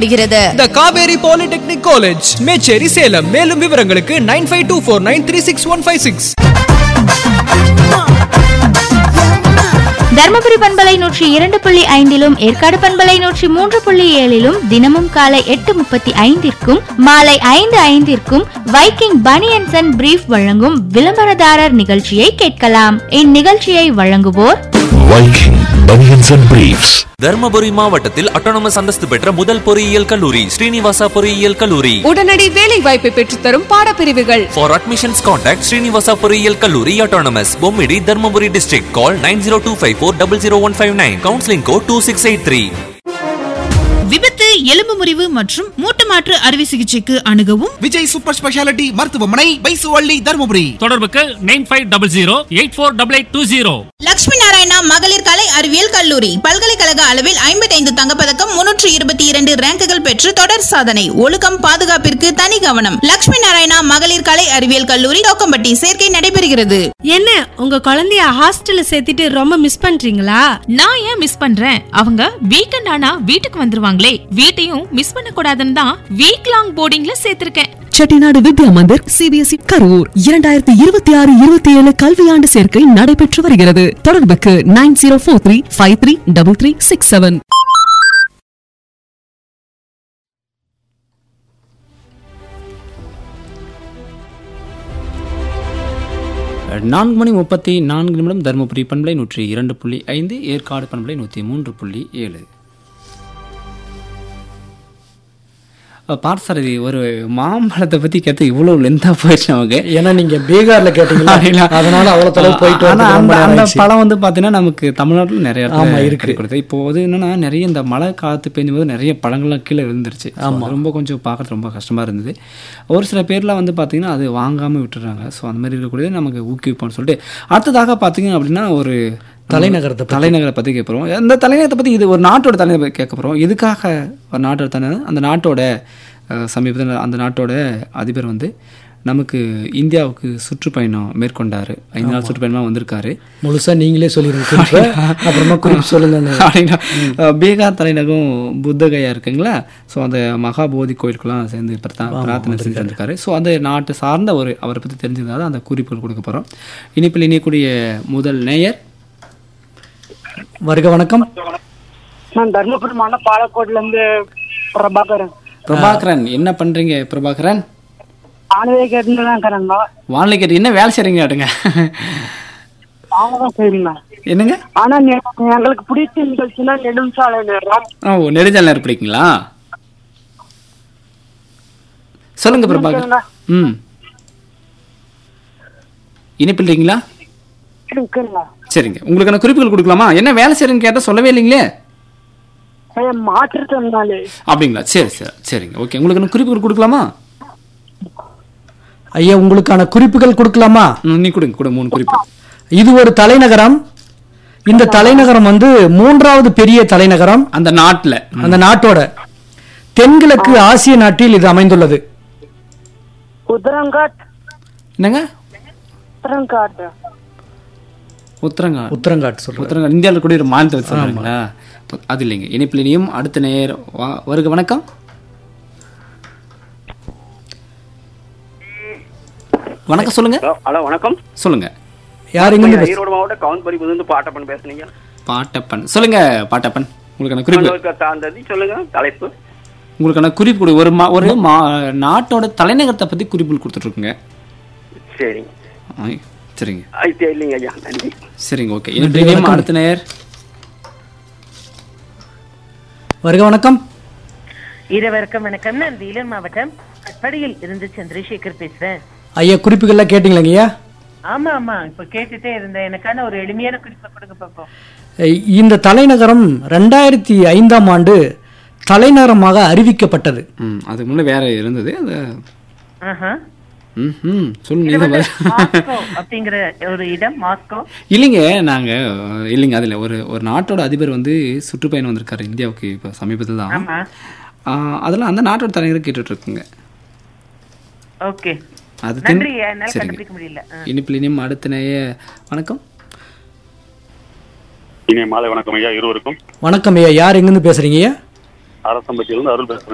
படுகிறது the Kaveri polytechnic college Mecheri Salem மேலும் விவரங்களுக்கு nine five two four nine three six one five six Dharmapuri பண்பலை நூற்றி இரண்டு புள்ளி ஐந்திலும் ஏற்காடு பண்பலை நூற்றி மூன்று புள்ளி ஏழிலும் தினமும் காலை எட்டு முப்பத்தி ஐந்திற்கும் மாலை ஐந்து ஐந்திற்கும் வைக்கிங் பனியன்சன் அண்ட் பிரீஃப் வழங்கும் விளம்பரதாரர் நிகழ்ச்சியை கேட்கலாம் இந்நிகழ்ச்சியை வழங்குவோர் Viking Bunions and Briefs. Dharmapuri மாவட்டத்தில் அட்டானமஸ் அந்தஸ்து பெற்ற முதல் பொறியியல் கல்லூரி ஸ்ரீனிவாசா பொறியியல் கல்லூரி உடனடி வேலை வாய்ப்பை பெற்றுத்தரும் பாடப்பிரிவுகள் For admissions contact ஸ்ரீனிவாசா பொறியியல் கல்லூரி autonomous Bommidi Dharmapuri district call nine zero two five four double zero one five nine counselling code two six eight three விபத்து எலும்பு முறிவு மற்றும் மூட்டு மாற்று அறுவை சிகிச்சைக்கு அணுகவும் விஜய் சூப்பர் ஸ்பெஷாலிட்டி மருத்துவமனை பைசுவள்ளி தருமபுரி தொடர்புக்கு nine five double zero eight four double eight two zero Lakshmi Narayana மகளிர் கலை அறிவியல் கல்லூரி பல்கலைக்கழக அளவில் ஐம்பத்தைந்து தங்கப்பதக்கம் முன்னூற்று இருபத்தி இரண்டு ரேங்குகள் பெற்று தொடர் சாதனை ஒழுக்கம் பாதுகாப்பிற்கு தனி கவனம் லட்சுமி நாராயணா மகளிர் கலை அறிவியல் கல்லூரி தோக்கம்பட்டி சேர்க்கை நடைபெறுகிறது என்ன உங்க குழந்தைய ஹாஸ்டல்ல சேர்த்துட்டு ரொம்ப மிஸ் பண்றீங்களா நான் ஏன் மிஸ் பண்றேன் அவங்க வீக்கெண்ட் ஆனா வீட்டுக்கு வந்துருவாங்களே வீட்டையும் மிஸ் பண்ண கூடாதுன்னு தான் வீக் லாங் போர்டிங்ல சேர்த்திருக்கேன் செட்டிநாடு வித்யா மந்திர் சிபிஎஸ்இ கரூர் இரண்டாயிரத்தி இருபத்தி ஆறு இருபத்தி ஏழு கல்வியாண்டு சேர்க்கை நடைபெற்று வருகிறது தொடர்புக்கு nine zero four three five three double three six seven நான்கு மணி முப்பத்தி நான்கு நிமிடம் தருமபுரி பண்பலை நூற்றி இரண்டு புள்ளி ஐந்து ஏற்காடு பண்பலை நூற்றி மூன்று புள்ளி ஏழு பார்த்தசாரதி ஒரு மாம்பழத்தை பத்தி கேட்டு இவ்வளவு லென்த்தா போயிடுச்சு நமக்கு ஏன்னா நீங்க பீகார்ல கேட்டீங்களா அதனால அவ்வளவு தொலைவு போயிட்டு ஆனா வரதுக்கு ரொம்ப அந்த நேரம் அந்த ஆயிடுச்சு. பழம் வந்து பாத்தீங்கன்னா நமக்கு தமிழ்நாட்டுல நிறைய இடத்துல ஆமா, இருக்கு. கிடைக்கிறது இப்போ வந்து என்னன்னா நிறைய இந்த மழை காத்து பெய்யும்போது நிறைய பழங்கள்லாம் கீழே விழுந்துருச்சு So, ஆமா. அது ரொம்ப கொஞ்சம் பார்க்கறது ரொம்ப கஷ்டமா இருந்தது ஒரு சில பேர்லாம் வந்து பாத்தீங்கன்னா அது வாங்காம விட்டுறாங்க ஸோ அந்த மாதிரி இருக்கக்கூடியது நமக்கு ஊக்குவிப்போம்னு சொல்லிட்டு அடுத்ததாக பாத்தீங்க அப்படின்னா ஒரு தலைநகரத்தை பத்தி. தலைநகரை பற்றி கேட்க போகிறோம் இந்த தலைநகரத்தை பற்றி இது ஒரு நாட்டோட தலைநகரை கேட்க போகிறோம் எதுக்காக ஒரு நாட்டோட தலைநகர் அந்த நாட்டோட அஹ், சமீபத்தில் அந்த நாட்டோட அதிபர் வந்து நமக்கு இந்தியாவுக்கு சுற்றுப்பயணம் மேற்கொண்டாரு ஐந்து நாள் சுற்றுப்பயணமாக வந்திருக்காரு முழுசா நீங்களே சொல்லிருங்க குறிப்பை. அப்புறமா குறிப்பு சொல்லுங்க அப்படின்னா அஹ், பீகார் தலைநகம் புத்தகயா இருக்குங்களா ஸோ அந்த மகாபோதி கோயிலுக்கெல்லாம் சேர்ந்து பிரார்த்தனை ஆமா, பிரார்த்தனை செஞ்சு வந்திருக்காரு ஸோ அந்த நாட்டு சார்ந்த ஒரு அவரை பற்றி தெரிஞ்சதால அந்த குறிப்புகள் கொடுக்க போகிறோம் இனிப்பில் இணையக்கூடிய முதல் நேயர் வருக வணக்கம் நான் தர்மபுரி மாவட்டம் பாலக்கோட்ல இருந்து பிரபாகரன் பிரபாகரன் என்ன பண்றீங்க பிரபாகரன் ஆனவே கேட்டுன்னு தான் இருக்கிறாங்க வானிலை கேட்டு என்ன வேலை செய்றீங்க கேட்டுங்க அவங்க தான் செய்யுங்க என்னங்க ஆனா நெ- எங்களுக்கு பிடிச்ச நிகழ்ச்சினா நெடுஞ்சாலை நேரம் ஓ நெடுஞ்சாலை நேரம் பிடிக்குங்களா சொல்லுங்க பிரபாகர் ம் இனிப்பில் இருக்கீங்களா இருக்குங்க சரிங்க உங்களுக்கான குறிப்புகள் கொடுக்கலாமா என்ன வேலை செய்றீங்கன்னு கேட்டால் சொல்லவே இல்லைங்களே ஏன் மாற்றுத்திறனாளி அப்படிங்களா சரி சரி சரிங்க ஓகே உங்களுக்கான குறிப்புகள் கொடுக்கலாமா ஐயா உங்களுக்கான குறிப்புகள் கொடுக்கலாமா ம், நீ கொடுங்க கூட மூணு குறிப்பு இது ஒரு தலைநகரம் இந்த தலைநகரம் வந்து மூன்றாவது பெரிய தலைநகரம் அந்த நாட்டுல அந்த நாட்டோட தென்கிழக்கு ஆசிய நாட்டில் இது அமைந்துள்ளது உத்தரங்காட் என்னங்க உத்தரங்காட் உத்தரங்காட் உத்தரங்காட் சொல்றேன் உத்தரங்காட் இந்தியாவில் கூட ஒரு மாநிலத்தை வச்சு சொல்றீங்களா அது இல்லைங்க இனிப்பில் இனியும் அடுத்த நேர் வா- வருக வணக்கம் வணக்கம் சொல்லுங்க ஹலோ வணக்கம் சொல்லுங்க யார் எங்கிருந்து பேச- ஈரோடு மாவட்டம் கவுன்பரி புது பாட்டப்பன் பேசுனீங்க பாட்டப்பன் சொல்லுங்க பாட்டப்பன் உங்களுக்கான குறிப்பு உங்களுக்கு சார்ந்தது சொல்லுங்க தலைப்பு உங்களுக்கான குறிப்பு கொடு ஒரு மா ஒரு மா நாட்டோட தலைநகரத்தை பத்தி குறிப்புகள் கொடுத்துட்ருக்குங்க சரிங்க சரிங்க ஐடியா இல்லைங்க ஐயா நன்றி சரிங்க ஓகே இனிப்பில் இனியும் அடுத்த நேர் வருக வணக்கம் இரவருக்கம் வணக்கம் நான் வேலூர் மாவட்டம் கட்படியில் இருந்து சந்திரசேகர் பேசுறேன் ஐயா குறிப்புகள்லாம் கேட்டீங்களாங்க ஐயா ஆமா ஆமா இப்ப கேட்டுட்டே இருந்தேன் எனக்கான ஒரு எளிமையான குறிப்பை கொடுங்க பாப்போம் இந்த தலைநகரம் ரெண்டாயிரத்தி ஐந்தாம் ஆண்டு தலைநகரமாக அறிவிக்கப்பட்டது ம் அதுக்கு முன்னே வேற இருந்தது அது ஆஹா. ம் ம் சொல்லுங்க இது நீங்க வந்து பதில். மாஸ்கோ அப்படிங்கிற ஒரு இடம் மாஸ்கோ இல்லைங்க நாங்க அஹ், இல்லைங்க அதுல ஒரு ஒரு நாட்டோட அதிபர் வந்து சுற்றுப்பயணம் வந்திருக்காரு இந்தியாவுக்கு இப்போ சமீபத்தில் தான் ஆமா ஆஹ், அதெல்லாம் அந்த நாட்டோட தலைநகரை கேட்டுட்டு இருக்குங்க ஓகே அது தென்- நன்றி என்னால சரிங்க. கண்டுபிடிக்க முடியல ஆ. இனிப்பில் இனியும் அடுத்த நேய வணக்கம் இனிய மாலை வணக்கம் ஐயா இருவருக்கும் வணக்கம் ஐயா யார் எங்கிருந்து பேசுறீங்க ஐயா அரசம்பட்டியிலிருந்து அருள் பேசுறேன்